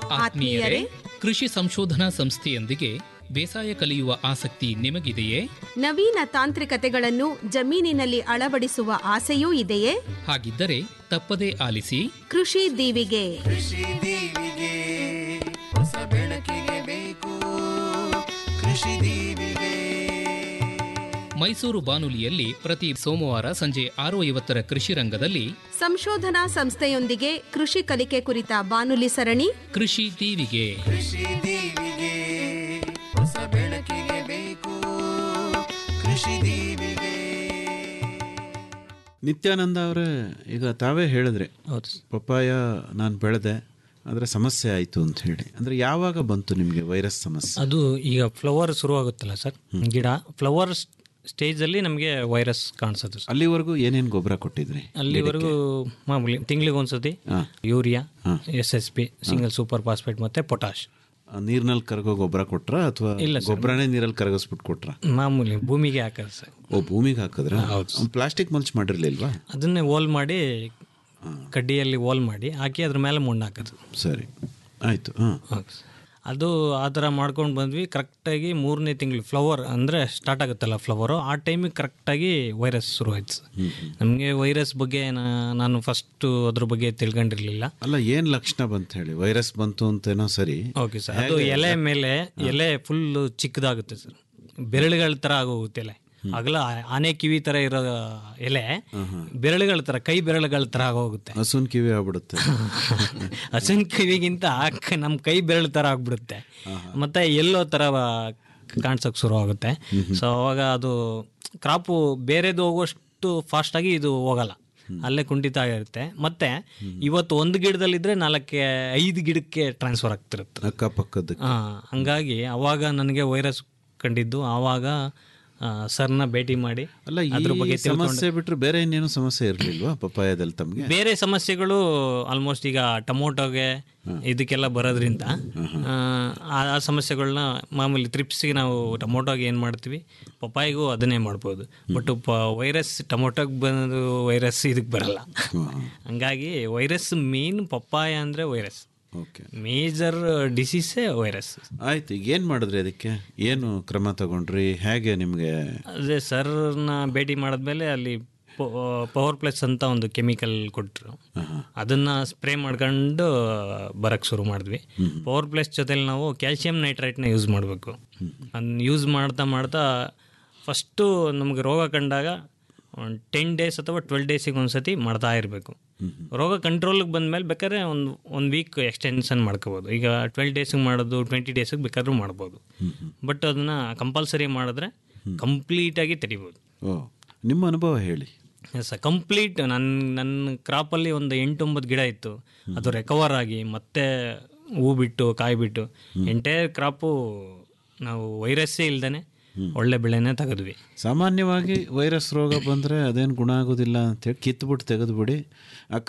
ಆತ್ಮೀಯರೇ ಕೃಷಿ ಸಂಶೋಧನಾ ಸಂಸ್ಥೆಯೊಂದಿಗೆ ಬೇಸಾಯ ಕಲಿಯುವ ಆಸಕ್ತಿ ನಿಮಗಿದೆಯೇ ನವೀನ ತಾಂತ್ರಿಕತೆಗಳನ್ನು ಜಮೀನಿನಲ್ಲಿ ಅಳವಡಿಸುವ ಆಸೆಯೂ ಇದೆಯೇ ಹಾಗಿದ್ದರೆ ತಪ್ಪದೇ ಆಲಿಸಿ ಕೃಷಿ ದೀವಿಗೆ ಕೃಷಿ ದೀವಿಗೆ ಹೊಸ ಬೆಳಕಿಗೆ ಬೇಕು ಕೃಷಿ ದೀವಿಗೆ ಮೈಸೂರು ಬಾನುಲಿಯಲ್ಲಿ ಪ್ರತಿ ಸೋಮವಾರ ಸಂಜೆ ಆರು ಐವತ್ತರ ಕೃಷಿ ರಂಗದಲ್ಲಿ ಸಂಶೋಧನಾ ಸಂಸ್ಥೆಯೊಂದಿಗೆ ಕೃಷಿ ಕಲಿಕೆ ಕುರಿತ ಬಾನುಲಿ ಸರಣಿ ಕೃಷಿ ದೀವಿಗೆ ಕೃಷಿ ದೀವಿಗೆ ಹೊಸ ಬೆಳಕಿಗೆ ಬೇಕು ಕೃಷಿ ದೀವಿಗೆ ನಿತ್ಯಾನಂದ ಅವರೇ ಈಗ ತಾವೇ ಹೇಳಿದ್ರಿ ಹೌದು ಪಪ್ಪಾಯ ನಾನು ಬೆಳೆದೆ ಆದರೆ ಸಮಸ್ಯೆ ಆಯಿತು ಅಂತ ಹೇಳಿ ಅಂದರೆ ಯಾವಾಗ ಬಂತು ನಿಮಗೆ ವೈರಸ್ ಸಮಸ್ಯೆ ಅದು ಈಗ ಫ್ಲವರ್ ಶುರುವಾಗುತ್ತಲ್ಲ ಸರ್ ಗಿಡ ಫ್ಲವರ್ ಸ್ಟೇಜಲ್ಲಿ ನಮಗೆ ವೈರಸ್ ಕಾಣಿಸೋದು ಸರ್ ಅಲ್ಲಿವರೆಗೂ ಏನೇನು ಗೊಬ್ಬರ ಕೊಟ್ಟಿದ್ರಿ ಅಲ್ಲಿವರೆಗೂ ಮಾಮೂಲಿ ತಿಂಗಳಿಗೆ ಒಂದ್ಸತಿ urea S S P single super phosphate ಮತ್ತೆ ಪೊಟಾಶ್ ನೀರಿನಲ್ಲಿ ಕರಗೋ ಗೊಬ್ಬರ ಕೊಟ್ರ ಅಥವಾ ಇಲ್ಲ ಸರ್. ಗೊಬ್ಬರನೇ ನೀರಲ್ಲಿ ಕರಗಿಸ್ಬಿಟ್ಟು ಕೊಟ್ರ ಮಾಮೂಲಿ ಭೂಮಿಗೆ ಹಾಕೋದು ಸರ್ ಓ ಭೂಮಿಗೆ ಹಾಕಿದ್ರ ಪ್ಲಾಸ್ಟಿಕ್ ಮಲ್ಚ್ ಮಾಡಿರ್ಲಿಲ್ವಾ ಅದನ್ನೇ ಓಲ್ ಮಾಡಿ ಕಡ್ಡಿಯಲ್ಲಿ ಓಲ್ ಮಾಡಿ ಹಾಕಿ ಅದ್ರ ಮೇಲೆ ಮಣ್ಣು ಹಾಕೋದು ಸರಿ ಆಯಿತು ಹಾಂ ಹೌದು ಸರ್. ಅದು ಆ ಥರ ಮಾಡ್ಕೊಂಡು ಬಂದ್ವಿ ಕರೆಕ್ಟಾಗಿ ಮೂರನೇ ತಿಂಗಳು ಫ್ಲವರ್ ಅಂದರೆ ಸ್ಟಾರ್ಟ್ ಆಗುತ್ತಲ್ಲ ಫ್ಲವರು ಆ ಟೈಮಿಗೆ ಕರೆಕ್ಟಾಗಿ ವೈರಸ್ ಶುರುವಾಯ್ತು ಸರ್ ನಮಗೆ ವೈರಸ್ ಬಗ್ಗೆ ನಾ- ನಾನು ಫಸ್ಟು ಅದ್ರ ಬಗ್ಗೆ ತಿಳ್ಕೊಂಡಿರ್ಲಿಲ್ಲ ಅಲ್ಲ ಏನು ಲಕ್ಷಣ ಬಂತ ಹೇಳಿ ವೈರಸ್ ಬಂತು ಅಂತೇನೋ ಸರಿ ಓಕೆ ಸರ್ ಅದು ಎಲೆ ಮೇಲೆ ಎಲೆ ಫುಲ್ ಚಿಕ್ಕದಾಗುತ್ತೆ ಸರ್ ಬೆರಳುಗಳ ಥರ ಆಗೋಗುತ್ತೆ ಎಲೆ ಅಗಲ ಆನೆ ಕಿವಿ ಥರ ಇರೋ ಎಲೆ ಬೆರಳುಗಳ ಥರ ಕೈ ಬೆರಳುಗಳ ಥರ ಆಗೋಗುತ್ತೆ ಹಸುನ್ ಕಿವಿ ಆಗ್ಬಿಡುತ್ತೆ ಹಸಿನ ಕಿವಿಗಿಂತ ನಮ್ಮ ಕೈ ಬೆರಳು ಥರ ಆಗ್ಬಿಡುತ್ತೆ ಮತ್ತೆ ಎಲ್ಲೋ ಥರ ಕಾಣಿಸೋಕೆ ಶುರು ಆಗುತ್ತೆ ಸೊ ಅವಾಗ ಅದು ಕ್ರಾಪು ಬೇರೆದು ಹೋಗೋಷ್ಟು ಫಾಸ್ಟಾಗಿ ಇದು ಹೋಗಲ್ಲ ಅಲ್ಲೇ ಕುಂಠಿತ ಆಗಿರುತ್ತೆ ಮತ್ತೆ ಇವತ್ತು ಒಂದು ಗಿಡದಲ್ಲಿದ್ರೆ ನಾಲ್ಕೆ ಐದು ಗಿಡಕ್ಕೆ ಟ್ರಾನ್ಸ್ಫರ್ ಆಗ್ತಿರುತ್ತೆ ಅಕ್ಕಪಕ್ಕದ ಆ, ಹಂಗಾಗಿ ಅವಾಗ ನನಗೆ ವೈರಸ್ ಕಂಡಿದ್ದು ಆವಾಗ ಆ, ಸರ್ನ ಭೇಟಿ ಮಾಡಿ ಅಲ್ಲ ಅದ್ರ ಬಗ್ಗೆ ಈ ಸಮಸ್ಯೆ ಬಿಟ್ರೆ ಬೇರೆ ಇನ್ನೇನು ಸಮಸ್ಯೆ ಇರಲಿಲ್ವಾ ಪಪ್ಪಾಯದಲ್ಲಿ ತಮಗೆ ಬೇರೆ ಸಮಸ್ಯೆಗಳು ಆಲ್ಮೋಸ್ಟ್ ಈಗ ಟೊಮೊಟೊಗೆ ಇದಕ್ಕೆಲ್ಲ ಬರೋದ್ರಿಂದ ಆ, ಆ ಆ ಸಮಸ್ಯೆಗಳನ್ನ ಮಾಮೂಲಿ ತ್ರಿಪ್ಸಿಗೆ ನಾವು ಟೊಮೊಟೊಗೆ ಏನು ಮಾಡ್ತೀವಿ ಪಪ್ಪಾಯಿಗೂ ಅದನ್ನೇ ಮಾಡ್ಬೋದು ಬಟ್ ಪ ವೈರಸ್ ಟೊಮೊಟೊಗೆ ಬಂದು ವೈರಸ್ ಇದಕ್ಕೆ ಬರಲ್ಲ ಹಂಗಾಗಿ ವೈರಸ್ ಮೇನ್ ಪಪ್ಪಾಯ ಅಂದರೆ ವೈರಸ್ ಓಕೆ ಮೇಜರ್ ಡಿಸೀಸೇ ವೈರಸ್ ಆಯ್ತು ಈಗ ಏನು ಮಾಡಿದ್ರಿ ಅದಕ್ಕೆ ಏನು ಕ್ರಮ ತಗೊಂಡ್ರಿ ಹೇಗೆ ನಿಮಗೆ ಅದೇ ಸರ್ನ ಭೇಟಿ ಮಾಡಿದ್ಮೇಲೆ ಅಲ್ಲಿ ಪವರ್ ಪ್ಲಸ್ ಅಂತ ಒಂದು ಕೆಮಿಕಲ್ ಕೊಟ್ಟರು ಅದನ್ನ ಸ್ಪ್ರೇ ಮಾಡ್ಕೊಂಡು ಬರಕ್ಕೆ ಶುರು ಮಾಡಿದ್ವಿ ಪವರ್ ಪ್ಲಸ್ ಜೊತೆಲಿ ನಾವು ಕ್ಯಾಲ್ಸಿಯಂ ನೈಟ್ರೈಟ್ನ ಯೂಸ್ ಮಾಡಬೇಕು ಅದನ್ನ ಯೂಸ್ ಮಾಡ್ತಾ ಮಾಡ್ತಾ ಫಸ್ಟು ನಮಗೆ ರೋಗ ಕಂಡಾಗ ಒಂದು ಟೆನ್ ಡೇಸ್ ಅಥವಾ ಟ್ವೆಲ್ ಡೇಸಿಗೆ ಒಂದು ಸತಿ ಮಾಡ್ತಾ ಇರಬೇಕು ರೋಗ ಕಂಟ್ರೋಲಿಗೆ ಬಂದಮೇಲೆ ಬೇಕಾದ್ರೆ ಒಂದು ಒಂದು ವೀಕ್ ಎಕ್ಸ್ಟೆನ್ಷನ್ ಮಾಡ್ಕೋಬೋದು ಈಗ ಟ್ವೆಲ್ ಡೇಸಿಗೆ ಮಾಡೋದು ಟ್ವೆಂಟಿ ಡೇಸಿಗೆ ಬೇಕಾದ್ರೂ ಮಾಡ್ಬೋದು ಬಟ್ ಅದನ್ನು ಕಂಪಲ್ಸರಿ ಮಾಡಿದ್ರೆ ಕಂಪ್ಲೀಟಾಗಿ ತೆಡಿಬೋದು ಓ ನಿಮ್ಮ ಅನುಭವ ಹೇಳಿ ಎಸ್ ಕಂಪ್ಲೀಟ್ ನನ್ನ ನನ್ನ ಕ್ರಾಪಲ್ಲಿ ಒಂದು ಎಂಟೊಂಬತ್ತು ಗಿಡ ಇತ್ತು ಅದು ರೆಕವರ್ ಆಗಿ ಮತ್ತೆ ಹೂ ಬಿಟ್ಟು ಕಾಯಿ ಬಿಟ್ಟು ಎಂಟೈರ್ ಕ್ರಾಪು ನಾವು ವೈರಸ್ಸೇ ಇಲ್ದೇ ಒಳ್ಳೆ ಬೆಳೆನೇ ತೆಗೆದ್ವಿ ಸಾಮಾನ್ಯವಾಗಿ ವೈರಸ್ ರೋಗ ಬಂದರೆ ಅದೇನು ಗುಣ ಆಗೋದಿಲ್ಲ ಅಂತೇಳಿ ಕಿತ್ಬಿಟ್ಟು ತೆಗೆದುಬಿಡಿ